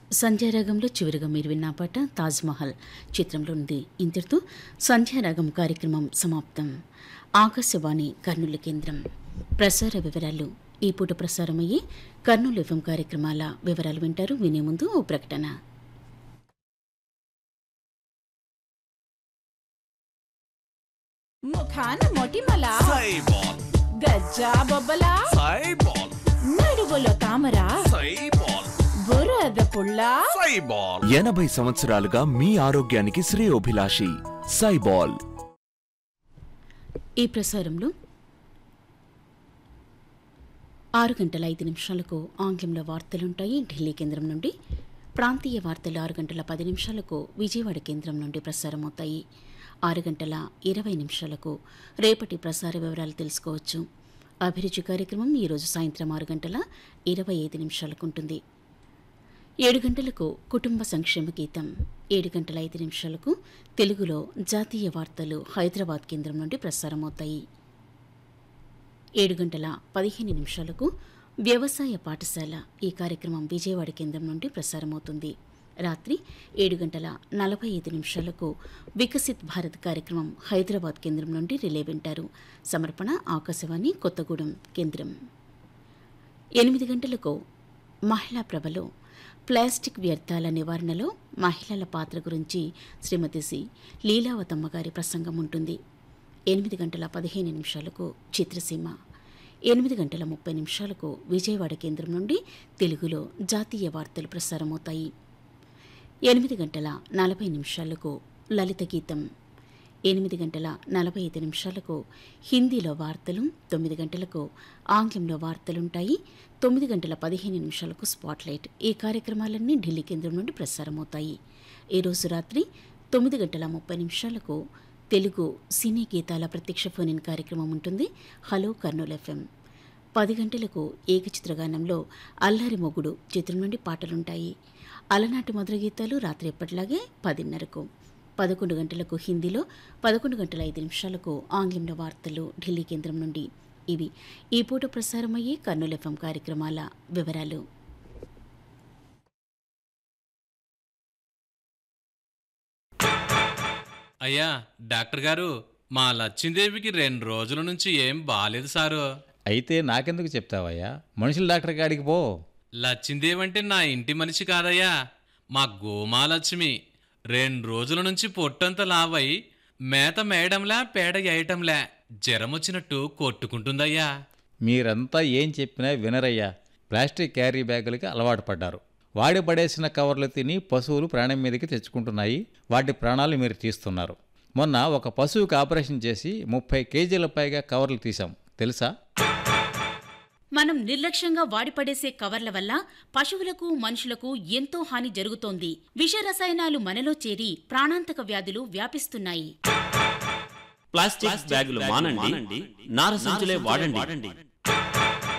సంధ్యారాగంలో చివరిగా మీరు విన్న పాట తాజ్మహల్ చిత్రంలో ఉంది ఇంతటితో సంధ్యారాగం కార్యక్రమం సమాప్తం ఆకాశవాణి కర్నూలు కేంద్రం ప్రసార వివరాలు ఈ పూట ప్రసారమయ్యే కర్నూలు ఎఫ్ఎం కార్యక్రమాల వివరాలు వింటారు వినే ముందు ఓ ప్రకటన ముఖాన మొటిమల సైబాల్ గజ్జా బొబ్బల సైబాల్ నడుగులో తామర సైబాల్ బురద పుల్ల సైబాల్ ఎనభై సంవత్సరాలుగా మీ ఆరోగ్యానికి శ్రేయోభిలాషి సైబాల్ ఈ ప్రసారంలో ఆరు గంటల ఐదు నిమిషాలకు ఆంగ్లంలో వార్తలుంటాయి ఢిల్లీ కేంద్రం నుండి ప్రాంతీయ వార్తలు ఆరు గంటల పది నిమిషాలకు విజయవాడ కేంద్రం నుండి ప్రసారమవుతాయి ఆరు గంటల ఇరవై నిమిషాలకు రేపటి ప్రసార వివరాలు తెలుసుకోవచ్చు అభిరుచి కార్యక్రమం ఈరోజు సాయంత్రం ఆరు గంటల ఇరవై ఐదు నిమిషాలకు ఉంటుంది ఏడు గంటలకు కుటుంబ సంక్షేమ గీతం ఏడు గంటల ఐదు నిమిషాలకు తెలుగులో జాతీయ వార్తలు హైదరాబాద్ కేంద్రం నుండి ప్రసారమవుతాయి ఏడు గంటల పదిహేను నిమిషాలకు వ్యవసాయ పాఠశాల ఈ కార్యక్రమం విజయవాడ కేంద్రం నుండి ప్రసారమవుతుంది రాత్రి ఏడు గంటల నలభై ఐదు నిమిషాలకు వికసిత్ భారత్ కార్యక్రమం హైదరాబాద్ కేంద్రం నుండి రిలే వింటారు సమర్పణ ఆకాశవాణి కొత్తగూడెం కేంద్రం ఎనిమిది గంటలకు మహిళా ప్రభలో ప్లాస్టిక్ వ్యర్థాల నివారణలో మహిళల పాత్ర గురించి శ్రీమతి సి లీలావతమ్మ గారి ప్రసంగం ఉంటుంది ఎనిమిది గంటల పదిహేను నిమిషాలకు చిత్రసీమ ఎనిమిది గంటల ముప్పై నిమిషాలకు విజయవాడ కేంద్రం నుండి తెలుగులో జాతీయ వార్తలు ప్రసారమవుతాయి ఎనిమిది గంటల నలభై నిమిషాలకు లలిత గీతం ఎనిమిది గంటల నలభై ఐదు నిమిషాలకు హిందీలో వార్తలు తొమ్మిది గంటలకు ఆంగ్లంలో వార్తలుంటాయి తొమ్మిది గంటల పదిహేను నిమిషాలకు స్పాట్లైట్ ఈ కార్యక్రమాలన్నీ ఢిల్లీ కేంద్రం నుండి ప్రసారమవుతాయి ఈరోజు రాత్రి తొమ్మిది గంటల ముప్పై నిమిషాలకు తెలుగు సినీ గీతాల ప్రత్యక్ష ఫోన్ ఇన్ కార్యక్రమం ఉంటుంది హలో కర్నూలు ఎఫ్ఎం పది గంటలకు ఏకచిత్రగానంలో అల్లారి మొగుడు చిత్రం నుండి పాటలుంటాయి అలనాటి మధుర గీతాలు రాత్రి ఎప్పటిలాగే పదిన్నరకు పదకొండు గంటలకు హిందీలో పదకొండు గంటల ఐదు నిమిషాలకు ఆంగ్లంలో వార్తలు ఢిల్లీ కేంద్రం నుండి ఇవి ఈ పూట ప్రసారమయ్యే కర్నూలు ఎఫ్ఎం కార్యక్రమాల వివరాలు అయ్యా డాక్టర్ గారు మా లచ్చిందేవికి రెండు రోజుల నుంచి ఏం బాలేదు సారు అయితే నాకెందుకు చెప్తావయ్యా మనుషుల డాక్టర్ కాడికి పో లచ్చిందేవి అంటే నా ఇంటి మనిషి కాదయ్యా మా గోమాలక్ష్మి రెండు రోజుల నుంచి పొట్టంతా లావై మేత మేయడంలా పేడ వేయటంలా జ్వరం వచ్చినట్టు కొట్టుకుంటుందయ్యా మీరంతా ఏం చెప్పినా వినరయ్యా ప్లాస్టిక్ క్యారీ బ్యాగులకి అలవాటు పడ్డారు వాడి పడేసిన కవర్లు తిని పశువులు ప్రాణం మీదకి తెచ్చుకుంటున్నాయి వాటి ప్రాణాలు మీరు తీస్తున్నారు మొన్న ఒక పశువుకి ఆపరేషన్ చేసి ముప్పై కేజీల పైగా కవర్లు తీసాం తెలుసా మనం నిర్లక్ష్యంగా వాడిపడేసే కవర్ల వల్ల పశువులకు మనుషులకు ఎంతో హాని జరుగుతోంది విష రసాయనాలు మనలో చేరి ప్రాణాంతక వ్యాధులు వ్యాపిస్తున్నాయి ప్లాస్టిక్ బ్యాగులు మానండి నార సంచులే వాడండి